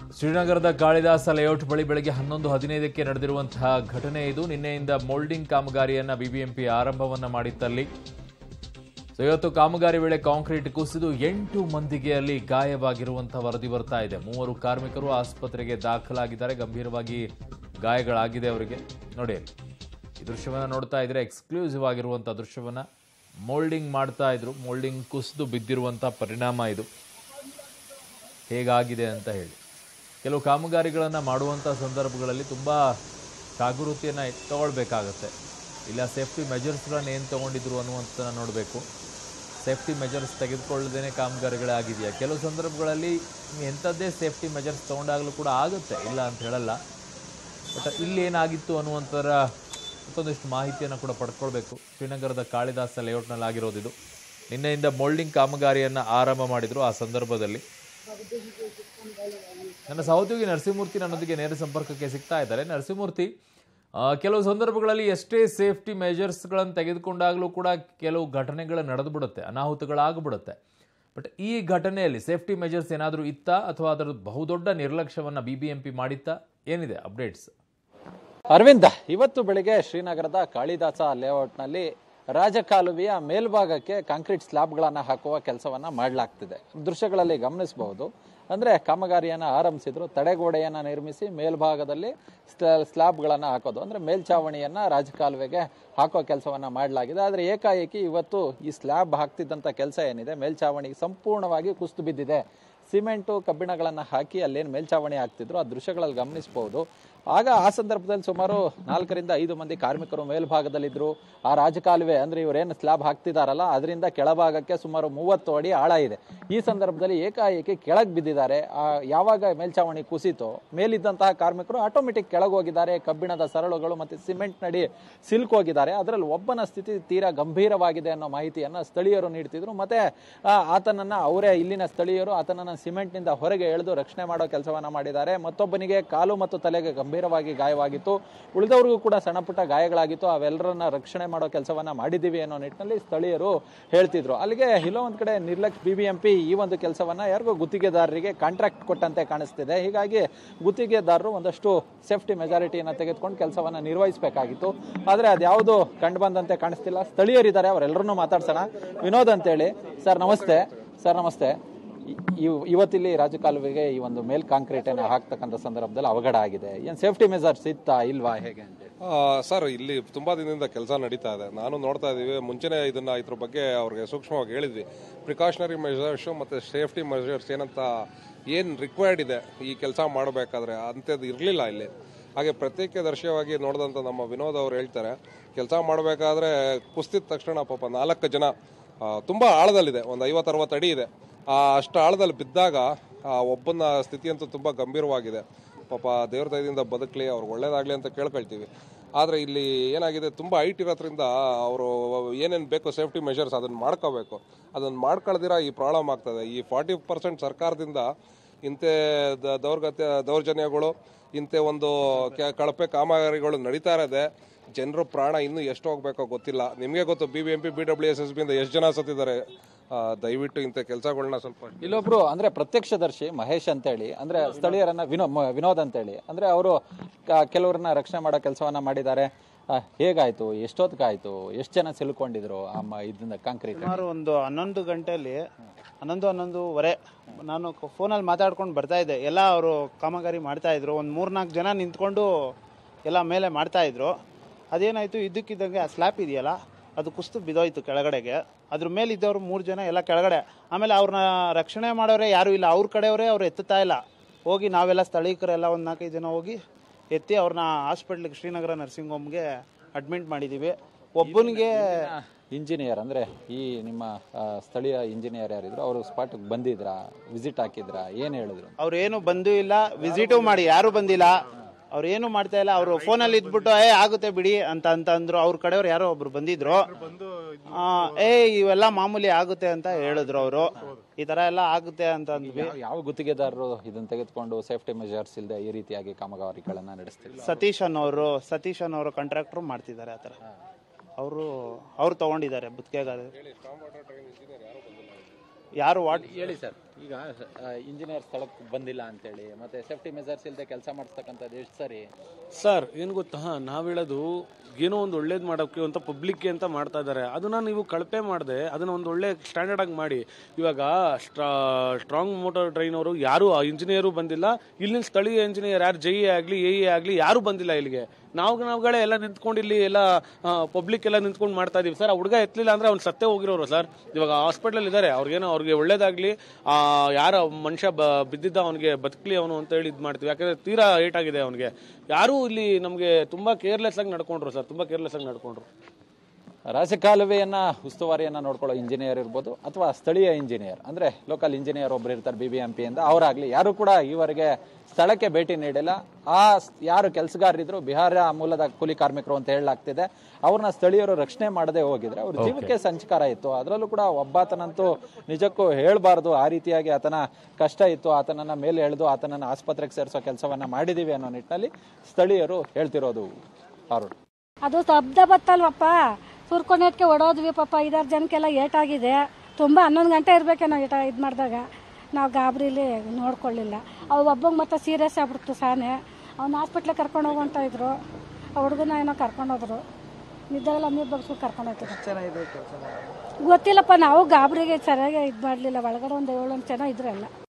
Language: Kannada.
ಶ್ರೀನಗರದ ಕಾಳಿದಾಸ ಲೇಔಟ್ ಬಳಿ ಬೆಳಗ್ಗೆ ಹನ್ನೊಂದು ಹದಿನೈದಕ್ಕೆ ನಡೆದಿರುವಂತಹ ಘಟನೆ ಇದು ನಿನ್ನೆಯಿಂದ ಮೋಲ್ಡಿಂಗ್ ಕಾಮಗಾರಿಯನ್ನ ಬಿಬಿಎಂಪಿ ಆರಂಭವನ್ನ ಮಾಡಿತ್ತಲ್ಲಿ ಸೊ ಇವತ್ತು ಕಾಮಗಾರಿ ವೇಳೆ ಕಾಂಕ್ರೀಟ್ ಕುಸಿದು ಎಂಟು ಮಂದಿಗೆ ಅಲ್ಲಿ ಗಾಯವಾಗಿರುವಂತಹ ವರದಿ ಬರ್ತಾ ಇದೆ ಮೂವರು ಕಾರ್ಮಿಕರು ಆಸ್ಪತ್ರೆಗೆ ದಾಖಲಾಗಿದ್ದಾರೆ ಗಂಭೀರವಾಗಿ ಗಾಯಗಳಾಗಿದೆ ಅವರಿಗೆ ನೋಡಿ ಅಲ್ಲಿ. ಈ ದೃಶ್ಯವನ್ನ ನೋಡ್ತಾ ಇದ್ರೆ ಎಕ್ಸ್ಕ್ಲೂಸಿವ್ ಆಗಿರುವಂತಹ ದೃಶ್ಯವನ್ನ ಮೋಲ್ಡಿಂಗ್ ಮಾಡ್ತಾ ಇದ್ರು ಮೋಲ್ಡಿಂಗ್ ಕುಸಿದು ಬಿದ್ದಿರುವಂತ ಪರಿಣಾಮ ಇದು ಹೇಗಾಗಿದೆ ಅಂತ ಹೇಳಿ ಕೆಲವು ಕಾಮಗಾರಿಗಳನ್ನು ಮಾಡುವಂಥ ಸಂದರ್ಭಗಳಲ್ಲಿ ತುಂಬ ಜಾಗೃತಿಯನ್ನು ತಗೊಳ್ಬೇಕಾಗತ್ತೆ ಇಲ್ಲ ಸೇಫ್ಟಿ ಮೆಜರ್ಸ್ಗಳನ್ನು ಏನು ತೊಗೊಂಡಿದ್ರು ಅನ್ನುವಂಥದ್ದನ್ನು ನೋಡಬೇಕು ಸೇಫ್ಟಿ ಮೆಜರ್ಸ್ ತೆಗೆದುಕೊಳ್ಳದೇನೆ ಕಾಮಗಾರಿಗಳೇ ಆಗಿದೆಯಾ ಕೆಲವು ಸಂದರ್ಭಗಳಲ್ಲಿ ಎಂಥದ್ದೇ ಸೇಫ್ಟಿ ಮೆಜರ್ಸ್ ತೊಗೊಂಡಾಗಲೂ ಕೂಡ ಆಗುತ್ತೆ ಇಲ್ಲ ಅಂತ ಹೇಳಲ್ಲ ಬಟ್ ಇಲ್ಲಿ ಏನಾಗಿತ್ತು ಅನ್ನುವಂಥರ ಮತ್ತೊಂದಿಷ್ಟು ಮಾಹಿತಿಯನ್ನು ಕೂಡ ಪಡ್ಕೊಳ್ಬೇಕು ಶ್ರೀನಗರದ ಕಾಳಿದಾಸ ಲೇಔಟ್ನಲ್ಲಿ ಆಗಿರೋದಿದು ನಿನ್ನೆಯಿಂದ ಮೋಲ್ಡಿಂಗ್ ಕಾಮಗಾರಿಯನ್ನು ಆರಂಭ ಮಾಡಿದ್ರು ಆ ಸಂದರ್ಭದಲ್ಲಿ ನನ್ನ ಸಹೋದ್ಯೋಗಿ ನರಸಿಂಹಮೂರ್ತಿ ನನ್ನೊಂದಿಗೆ ನೇರ ಸಂಪರ್ಕಕ್ಕೆ ಸಿಗ್ತಾ ಇದ್ದಾರೆ ನರಸಿಂಹಮೂರ್ತಿ ಆ, ಕೆಲವು ಸಂದರ್ಭಗಳಲ್ಲಿ ಎಷ್ಟೇ ಸೇಫ್ಟಿ ಮೆಜರ್ಸ್ಗಳನ್ನು ತೆಗೆದುಕೊಂಡಾಗಲೂ ಕೂಡ ಕೆಲವು ಘಟನೆಗಳು ನಡೆದು ಬಿಡುತ್ತೆ ಅನಾಹುತಗಳಾಗ್ಬಿಡುತ್ತೆ ಬಟ್ ಈ ಘಟನೆಯಲ್ಲಿ ಸೇಫ್ಟಿ ಮೆಜರ್ಸ್ ಏನಾದರೂ ಇತ್ತಾ ಅಥವಾ ಅದರ ಬಹುದೊಡ್ಡ ನಿರ್ಲಕ್ಷ್ಯವನ್ನು ಬಿ ಬಿ ಎಂ ಪಿ ಮಾಡಿತ್ತಾ ಏನಿದೆ ಅಪ್ಡೇಟ್ಸ್ ಅರವಿಂದ ಇವತ್ತು ಬೆಳಿಗ್ಗೆ ಶ್ರೀನಗರದ ಕಾಳಿದಾಸ ಲೇಔಟ್ನಲ್ಲಿ ರಾಜಕಾಲುವೆಯ ಮೇಲ್ಭಾಗಕ್ಕೆ ಕಾಂಕ್ರೀಟ್ ಸ್ಲಾಬ್ಗಳನ್ನು ಹಾಕುವ ಕೆಲಸವನ್ನ ಮಾಡಲಾಗ್ತಿದೆ ದೃಶ್ಯಗಳಲ್ಲಿ ಗಮನಿಸಬಹುದು ಅಂದ್ರೆ ಕಾಮಗಾರಿಯನ್ನ ಆರಂಭಿಸಿದ್ರು ತಡೆಗೋಡೆಯನ್ನ ನಿರ್ಮಿಸಿ ಮೇಲ್ಭಾಗದಲ್ಲಿ ಸ್ಲ- ಸ್ಲಾಬ್ಗಳನ್ನ ಹಾಕೋದು ಅಂದ್ರೆ ಮೇಲ್ಛಾವಣಿಯನ್ನ ರಾಜಕಾಲುವೆಗೆ ಹಾಕೋ ಕೆಲಸವನ್ನ ಮಾಡಲಾಗಿದೆ ಆದ್ರೆ ಏಕಾಏಕಿ ಇವತ್ತು ಈ ಸ್ಲಾಬ್ ಹಾಕ್ತಿದ್ದಂತ ಕೆಲಸ ಏನಿದೆ ಮೇಲ್ಛಾವಣಿ ಸಂಪೂರ್ಣವಾಗಿ ಕುಸಿದು ಬಿದ್ದಿದೆ ಸಿಮೆಂಟು ಕಬ್ಬಿಣಗಳನ್ನು ಹಾಕಿ ಅಲ್ಲೇನು ಮೇಲ್ಛಾವಣಿ ಹಾಕ್ತಿದ್ರು ಆ ದೃಶ್ಯಗಳಲ್ಲಿ ಗಮನಿಸಬಹುದು ಆಗ ಆ ಸಂದರ್ಭದಲ್ಲಿ ಸುಮಾರು ನಾಲ್ಕರಿಂದ ಐದು ಮಂದಿ ಕಾರ್ಮಿಕರು ಮೇಲ್ಭಾಗದಲ್ಲಿದ್ರು ಆ ರಾಜಕಾಲುವೆ ಅಂದ್ರೆ ಇವರೇನು ಸ್ಲಾಬ್ ಹಾಕ್ತಿದಾರಲ್ಲ ಅದರಿಂದ ಕೆಳಭಾಗಕ್ಕೆ ಸುಮಾರು ಮೂವತ್ತು ಅಡಿ ಆಳ ಇದೆ ಈ ಸಂದರ್ಭದಲ್ಲಿ ಏಕಾಏಕಿ ಕೆಳಗೆ ಬಿದ್ದಿದ್ದಾರೆ ಆ ಯಾವಾಗ ಮೇಲ್ಛಾವಣಿ ಕುಸಿತೋ ಮೇಲಿದ್ದಂತಹ ಕಾರ್ಮಿಕರು ಆಟೋಮೆಟಿಕ್ ಕೆಳಗೆ ಹೋಗಿದ್ದಾರೆ ಕಬ್ಬಿಣದ ಸರಳುಗಳು ಮತ್ತೆ ಸಿಮೆಂಟ್ ನಡಿ ಸಿಲ್ಕ್ ಹೋಗಿದ್ದಾರೆ ಅದರಲ್ಲಿ ಒಬ್ಬನ ಸ್ಥಿತಿ ತೀರಾ ಗಂಭೀರವಾಗಿದೆ ಅನ್ನೋ ಮಾಹಿತಿಯನ್ನ ಸ್ಥಳೀಯರು ನೀಡ್ತಿದ್ರು ಮತ್ತೆ ಆ, ಆತನನ್ನ ಅವರೇ ಇಲ್ಲಿನ ಸ್ಥಳೀಯರು ಆತನನ್ನ ಸಿಮೆಂಟ್ ನಿಂದ ಹೊರಗೆ ಎಳೆದು ರಕ್ಷಣೆ ಮಾಡೋ ಕೆಲಸವನ್ನ ಮಾಡಿದ್ದಾರೆ ಮತ್ತೊಬ್ಬನಿಗೆ ಕಾಲು ಮತ್ತು ತಲೆಗೆ ಗಂಭೀರವಾಗಿ ಗಾಯವಾಗಿತ್ತು ಉಳಿದವರಿಗೂ ಕೂಡ ಸಣ್ಣ ಪುಟ್ಟ ಗಾಯಗಳಾಗಿತ್ತು ಅವೆಲ್ಲರನ್ನ ರಕ್ಷಣೆ ಮಾಡೋ ಕೆಲಸವನ್ನ ಮಾಡಿದೀವಿ ಅನ್ನೋ ನಿಟ್ಟಿನಲ್ಲಿ ಸ್ಥಳೀಯರು ಹೇಳ್ತಿದ್ರು ಅಲ್ಲಿಗೆ ಎಲ್ಲೋ ಒಂದ್ ಕಡೆ ನಿರ್ಲಕ್ಷ್ಯ ಬಿಬಿಎಂಪಿ ಈ ಒಂದು ಕೆಲಸವನ್ನ ಯಾರಿಗೋ ಗುತ್ತಿಗೆದಾರರಿಗೆ ಕಾಂಟ್ರಾಕ್ಟ್ ಕೊಟ್ಟಂತೆ ಕಾಣಿಸ್ತಿದೆ ಹೀಗಾಗಿ ಗುತ್ತಿಗೆದಾರರು ಒಂದಷ್ಟು ಸೇಫ್ಟಿ ಮೆಜಾರಿಟಿಯನ್ನು ತೆಗೆದುಕೊಂಡು ಕೆಲಸವನ್ನ ನಿರ್ವಹಿಸಬೇಕಾಗಿತ್ತು ಆದ್ರೆ ಅದ್ಯಾವುದು ಕಂಡು ಬಂದಂತೆ ಕಾಣಿಸ್ತಿಲ್ಲ ಸ್ಥಳೀಯರಿದ್ದಾರೆ ಅವರೆಲ್ಲರನ್ನೂ ಮಾತಾಡ್ಸೋಣ ವಿನೋದ್ ಅಂತೇಳಿ ಸರ್ ನಮಸ್ತೆ ಸರ್ ನಮಸ್ತೆ ಇ- ಇವ್- ಇವತ್ತಿಲ್ಲಿ ರಾಜಕಾಲುವೆಗೆ ಈ ಒಂದು ಮೇಲ್ ಕಾಂಕ್ರೀಟ್ ಅನ್ನು ಹಾಕ್ತಕ್ಕಂಥ ಸಂದರ್ಭದಲ್ಲಿ ಅವಘಡ ಆಗಿದೆ ಏನ್ ಸೇಫ್ಟಿ ಮೆಜರ್ಸ್ ಇತ್ತಾ ಇಲ್ವಾ ಹೇಗೆ ಅಂತ ಆ, ಸರ್ ಇಲ್ಲಿ ತುಂಬಾ ದಿನದಿಂದ ಕೆಲಸ ನಡೀತಾ ಇದೆ ನಾನು ನೋಡ್ತಾ ಇದೀವಿ ಮುಂಚೆನೆ ಇದನ್ನ ಇದ್ರ ಬಗ್ಗೆ ಅವ್ರಿಗೆ ಸೂಕ್ಷ್ಮವಾಗಿ ಹೇಳಿದ್ವಿ ಪ್ರಿಕಾಷನರಿ ಮೆಜರ್ಸ್ ಮತ್ತೆ ಸೇಫ್ಟಿ ಮೆಜರ್ಸ್ ಏನಂತ ಏನ್ ರಿಕ್ವೈರ್ಡ್ ಇದೆ ಈ ಕೆಲಸ ಮಾಡಬೇಕಾದ್ರೆ ಅಂಥದ್ದು ಇರಲಿಲ್ಲ ಇಲ್ಲಿ ಹಾಗೆ ಪ್ರತ್ಯೇಕದರ್ಶಿಯಾಗಿ ನೋಡಿದಂಥ ನಮ್ಮ ವಿನೋದ್ ಅವ್ರು ಹೇಳ್ತಾರೆ ಕೆಲಸ ಮಾಡಬೇಕಾದ್ರೆ ಕುಸ್ತಿದ ತಕ್ಷಣ ಪಾಪ ನಾಲ್ಕು ಜನ ಆ, ತುಂಬಾ ಆಳದಲ್ಲಿದೆ ಒಂದು ಐವತ್ತು ಅರವತ್ತು ಅಡಿ ಇದೆ ಆ ಅಷ್ಟು ಆಳದಲ್ಲಿ ಬಿದ್ದಾಗ ಆ ಒಬ್ಬನ ಸ್ಥಿತಿ ಅಂತೂ ತುಂಬಾ ಗಂಭೀರವಾಗಿದೆ ಪಾಪ ದೇವ್ರ ದಯದಿಂದ ಬದುಕಲಿ ಅವ್ರಿಗೆ ಒಳ್ಳೇದಾಗ್ಲಿ ಅಂತ ಕೇಳ್ಕೊಳ್ತೀವಿ ಆದರೆ ಇಲ್ಲಿ ಏನಾಗಿದೆ ತುಂಬ ಹೈಟ್ ಇರೋದ್ರಿಂದ ಅವರು ಏನೇನು ಬೇಕು ಸೇಫ್ಟಿ ಮೆಷರ್ಸ್ ಅದನ್ನು ಮಾಡ್ಕೋಬೇಕು ಅದನ್ನು ಮಾಡ್ಕೊಳ್ದಿರ ಈ ಪ್ರಾಬ್ಲಮ್ ಆಗ್ತದೆ ಈ ಫಾರ್ಟಿ ಪರ್ಸೆಂಟ್ ಸರ್ಕಾರದಿಂದ ಇಂತೆ ದ- ದೌರ್ಗತ್ಯ ದೌರ್ಜನ್ಯಗಳು ಇಂತೆ ಒಂದು ಕೆ- ಕಳಪೆ ಕಾಮಗಾರಿಗಳು ನಡೀತಾ ಇರೋದೆ ಜನರು ಪ್ರಾಣ ಇನ್ನೂ ಎಷ್ಟು ಹೋಗ್ಬೇಕೋ ಗೊತ್ತಿಲ್ಲ ನಿಮಗೆ ಗೊತ್ತು B B M P B W S S ಬಿಯಿಂದ ಎಷ್ಟು ಜನ ಸತ್ತಿದ್ದಾರೆ ಆ, ದಯವಿಟ್ಟು ಇಂಥ ಕೆಲಸಗಳನ್ನ ಸ್ವಲ್ಪ ಇಲ್ಲೊಬ್ರು ಅಂದ್ರೆ ಪ್ರತ್ಯಕ್ಷದರ್ಶಿ ಮಹೇಶ್ ಅಂತೇಳಿ ಅಂದ್ರೆ ಸ್ಥಳೀಯರನ್ನ ವಿನೋ ಮ- ವಿನೋದ್ ಅಂತೇಳಿ ಅಂದ್ರೆ ಅವರು ಕೆಲವರನ್ನ ರಕ್ಷಣೆ ಮಾಡೋ ಕೆಲಸವನ್ನ ಮಾಡಿದ್ದಾರೆ ಆ, ಹೇಗಾಯ್ತು ಎಷ್ಟೊತ್ತಿಗಾಯ್ತು ಎಷ್ಟು ಜನ ಸಿಲ್ಕೊಂಡಿದ್ರು ಆ ಮ- ಇದನ್ನ ಕಾಂಕ್ರೀಟ್ ಸುಮಾರು ಒಂದು ಹನ್ನೊಂದು ಗಂಟೆಯಲ್ಲಿ ಹನ್ನೊಂದು ಹನ್ನೊಂದುವರೆ ನಾನು ಫೋನಲ್ಲಿ ಮಾತಾಡ್ಕೊಂಡು ಬರ್ತಾ ಇದ್ದೆ ಎಲ್ಲ ಅವರು ಕಾಮಗಾರಿ ಮಾಡ್ತಾ ಇದ್ರು ಒಂದು ಮೂರ್ನಾಲ್ಕು ಜನ ನಿಂತ್ಕೊಂಡು ಎಲ್ಲ ಮೇಲೆ ಮಾಡ್ತಾ ಇದ್ರು ಅದೇನಾಯ್ತು ಇದ್ದಕ್ಕಿದ್ದಂಗೆ ಆ ಸ್ಲ್ಯಾಪ್ ಇದೆಯಲ್ಲ ಅದು ಕುಸ್ತು ಬಿದ್ದೋಯ್ತು ಕೆಳಗಡೆಗೆ ಅದ್ರ ಮೇಲೆ ಇದ್ದವ್ರು ಮೂರು ಜನ ಎಲ್ಲ ಕೆಳಗಡೆ ಆಮೇಲೆ ಅವ್ರನ್ನ ರಕ್ಷಣೆ ಮಾಡೋರೆ ಯಾರೂ ಇಲ್ಲ ಅವ್ರ ಕಡೆಯವರೇ ಅವ್ರು ಎತ್ತುತ್ತಾ ಇಲ್ಲ ಹೋಗಿ ನಾವೆಲ್ಲ ಸ್ಥಳೀಕರೆಲ್ಲ ಒಂದು ನಾಲ್ಕೈದು ಜನ ಹೋಗಿ ಎತ್ತಿ ಅವ್ರನ್ನ ಹಾಸ್ಪಿಟ್ಲಿಗೆ ಶ್ರೀನಗರ ನರ್ಸಿಂಗ್ ಹೋಮ್ಗೆ ಅಡ್ಮಿಟ್ ಮಾಡಿದ್ದೀವಿ ಒಬ್ಬನಿಗೆ ಇಂಜಿನಿಯರ್ ಅಂದ್ರೆ ಈ ನಿಮ್ಮ ಆ, ಸ್ಥಳೀಯ ಇಂಜಿನಿಯರ್ ಯಾರಿದ್ರು ಅವರು ಸ್ಪಾಟ್ಗೆ ಬಂದಿದ್ರಾ ವಿಸಿಟ್ ಹಾಕಿದ್ರಾ ಏನ್ ಹೇಳಿದ್ರು ಅವ್ರೇನು ಬಂದೂ ಇಲ್ಲ ವಿಸಿಟು ಮಾಡಿ ಯಾರು ಬಂದಿಲ್ಲ ಅವ್ರು ಏನು ಮಾಡ್ತಾ ಇಲ್ಲ ಅವರು ಫೋನಲ್ಲಿ ಇದ್ಬಿಟ್ಟು ಏ ಆಗುತ್ತೆ ಬಿಡಿ ಅಂತ ಅಂತ ಅಂದ್ರು ಅವ್ರ ಕಡೆಯವ್ರು ಯಾರೋ ಒಬ್ರು ಬಂದಿದ್ರು ಆ, ಏ ಇವೆಲ್ಲ ಮಾಮೂಲಿ ಆಗುತ್ತೆ ಅಂತ ಹೇಳಿದ್ರು ಅವರು ಈ ತರ ಎಲ್ಲ ಆಗುತ್ತೆ ಅಂತ ಅಂದ್ವಿ ಯಾವ- ಯಾವ ಗುತ್ತಿಗೆದಾರರು ಇದನ್ನ ತೆಗೆದುಕೊಂಡು ಸೇಫ್ಟಿ ಮೆಜರ್ಸ್ ಇಲ್ಲದೆ ಈ ರೀತಿಯಾಗಿ ಕಾಮಗಾರಿಗಳನ್ನ ನಡೆಸ್ತಿದ್ರು ಸತೀಶ್ ಅನ್ನೋರು ಸತೀಶ್ ಅನ್ನೋರು ಕಾಂಟ್ರಾಕ್ಟ್ರು ಮಾಡ್ತಿದ್ದಾರೆ ಆ ಥರ ಅವರು ಅವ್ರು ತಗೊಂಡಿದ್ದಾರೆ ಗುತ್ತಿಗೆಗಾರ ಯಾರು ವಾಟ್ ಹೇಳಿ ಸರ್ ಈಗ ಇಂಜಿನಿಯರ್ ಸ್ಥಳಕ್ಕೆ ಬಂದಿಲ್ಲ ಅಂತೇಳಿ ಮತ್ತೆ ಸೇಫ್ಟಿ ಮೆಜರ್ಸ್ ಇಲ್ಲದೆ ಕೆಲಸ ಮಾಡಿಸ್ತಕ್ಕಂಥದ್ದು ಎಷ್ಟು ಸರಿ ಸರ್ ಏನು ಗೊತ್ತಾ ನಾವು ಹೇಳೋದು ಏನೋ ಒಂದು ಒಳ್ಳೇದು ಮಾಡೋಕ್ಕೆ ಅಂತ ಪಬ್ಲಿಕ್ಗೆ ಅಂತ ಮಾಡ್ತಾ ಇದ್ದಾರೆ ಅದನ್ನ ನೀವು ಕಳಪೆ ಮಾಡದೆ ಅದನ್ನ ಒಂದು ಒಳ್ಳೆ ಸ್ಟ್ಯಾಂಡರ್ಡ್ ಆಗಿ ಮಾಡಿ ಇವಾಗ ಸ್ಟ್ರಾಂಗ್ ಮೋಟಾರ್ ಟ್ರೈನ್ ಅವರು ಯಾರು ಇಂಜಿನಿಯರು ಬಂದಿಲ್ಲ ಇಲ್ಲಿನ ಸ್ಥಳೀಯ ಇಂಜಿನಿಯರ್ ಯಾರು ಜೈ ಆಗಲಿ ಎ ಆಗಲಿ ಯಾರು ಬಂದಿಲ್ಲ ಇಲ್ಲಿಗೆ ನಾವು ನಾವುಗಳೇ ಎಲ್ಲ ನಿಂತ್ಕೊಂಡು ಇಲ್ಲಿ ಎಲ್ಲ ಪಬ್ಲಿಕ್ ಎಲ್ಲ ನಿಂತ್ಕೊಂಡು ಮಾಡ್ತಾ ಇದೀವಿ ಸರ್ ಆ ಹುಡುಗ ಎತ್ತಲಿಲ್ಲ ಅಂದ್ರೆ ಅವ್ನು ಸತ್ತೇ ಹೋಗಿರೋರು ಸರ್ ಇವಾಗ ಹಾಸ್ಪಿಟಲ್ ಇದ್ದಾರೆ ಅವ್ರಿಗೇನೋ ಅವ್ರಿಗೆ ಒಳ್ಳೇದಾಗ್ಲಿ ಆ ಯಾರ ಮನುಷ್ಯ ಬ ಬಿದ್ದಿದ್ದ ಅವನಿಗೆ ಬದುಕಲಿ ಅವನು ಅಂತ ಹೇಳಿ ಇದು ಮಾಡ್ತೀವಿ ಯಾಕಂದ್ರೆ ತೀರಾ ಏಟ್ ಆಗಿದೆ ಅವನಿಗೆ ಯಾರೂ ಇಲ್ಲಿ ನಮಗೆ ತುಂಬಾ ಕೇರ್ಲೆಸ್ ಆಗಿ ನಡ್ಕೊಂಡ್ರು ಸರ್ ತುಂಬಾ ಕೇರ್ಲೆಸ್ ಆಗಿ ನಡ್ಕೊಂಡ್ರು ರಾಜಕಾಲುವೆಯನ್ನ ಉಸ್ತುವಾರಿಯನ್ನ ನೋಡ್ಕೊಳ್ಳೋ ಇಂಜಿನಿಯರ್ ಇರ್ಬೋದು ಅಥವಾ ಸ್ಥಳೀಯ ಇಂಜಿನಿಯರ್ ಅಂದ್ರೆ ಲೋಕಲ್ ಇಂಜಿನಿಯರ್ ಒಬ್ರು ಇರ್ತಾರೆ ಬಿ ಬಿ ಎಂ ಪಿ ಇಂದ ಅವರಾಗ್ಲಿ ಯಾರು ಕೂಡ ಈವರೆಗೆ ಸ್ಥಳಕ್ಕೆ ಭೇಟಿ ನೀಡಿಲ್ಲ ಆ ಸ್- ಯಾರು ಕೆಲಸಗಾರರಿದ್ರು ಬಿಹಾರ ಮೂಲದ ಕೂಲಿ ಕಾರ್ಮಿಕರು ಅಂತ ಹೇಳಲಾಗ್ತಿದೆ ಅವ್ರನ್ನ ಸ್ಥಳೀಯರು ರಕ್ಷಣೆ ಮಾಡದೆ ಹೋಗಿದ್ರೆ ಅವ್ರ ಜೀವಕ್ಕೆ ಸಂಚಕಾರ ಇತ್ತು ಅದರಲ್ಲೂ ಕೂಡ ಒಬ್ಬಾತನಂತೂ ನಿಜಕ್ಕೂ ಹೇಳಬಾರ್ದು ಆ ರೀತಿಯಾಗಿ ಆತನ ಕಷ್ಟ ಇತ್ತು ಆತನನ್ನ ಮೇಲೆ ಎಳೆದು ಆತನನ್ನ ಆಸ್ಪತ್ರೆಗೆ ಸೇರಿಸೋ ಕೆಲಸವನ್ನ ಮಾಡಿದೀವಿ ಅನ್ನೋ ನಿಟ್ಟಿನಲ್ಲಿ ಸ್ಥಳೀಯರು ಹೇಳ್ತಿರೋದು ಅರುಣ್ ಅದು ಶಬ್ದ ಬತ್ತಲ್ವಪ್ಪ ಸುರ್ಕೊನೆಟ್ಗೆ ಹೊಡೋದ್ವಿ ಪಾಪ ಐದಾರು ಜನಕ್ಕೆಲ್ಲ ಏಟಾಗಿದೆ ತುಂಬ ಹನ್ನೊಂದು ಗಂಟೆ ಇರಬೇಕೇನೋ ಏಟ ಇದು ಮಾಡಿದಾಗ ನಾವು ಗಾಬರಿಲಿ ನೋಡ್ಕೊಳ್ಳಿಲ್ಲ ಅವು ಒಬ್ಬಂಗೆ ಮತ್ತೆ ಸೀರಿಯಸ್ ಆಗ್ಬಿಡ್ತು ಸಾನೆ ಅವ್ನ ಹಾಸ್ಪಿಟ್ಲಿಗೆ ಕರ್ಕೊಂಡು ಹೋಗುವಂತ ಇದ್ರು ಆ ಹುಡುಗನ ಏನೋ ಕರ್ಕೊಂಡೋದ್ರು ನಿದ್ದೆಲ್ಲ ನೀರು ಬಗ್ಸ್ಬಿಟ್ಟು ಕರ್ಕೊಂಡು ಹೋಗ್ತಿದ್ರು ಗೊತ್ತಿಲ್ಲಪ್ಪ ನಾವು ಗಾಬರಿಗೆ ಸರಿಯಾಗಿ ಇದು ಮಾಡಲಿಲ್ಲ ಒಳಗಡೆ ಒಂದು ಏಳು ಜನ ಇದ್ರಲ್ಲ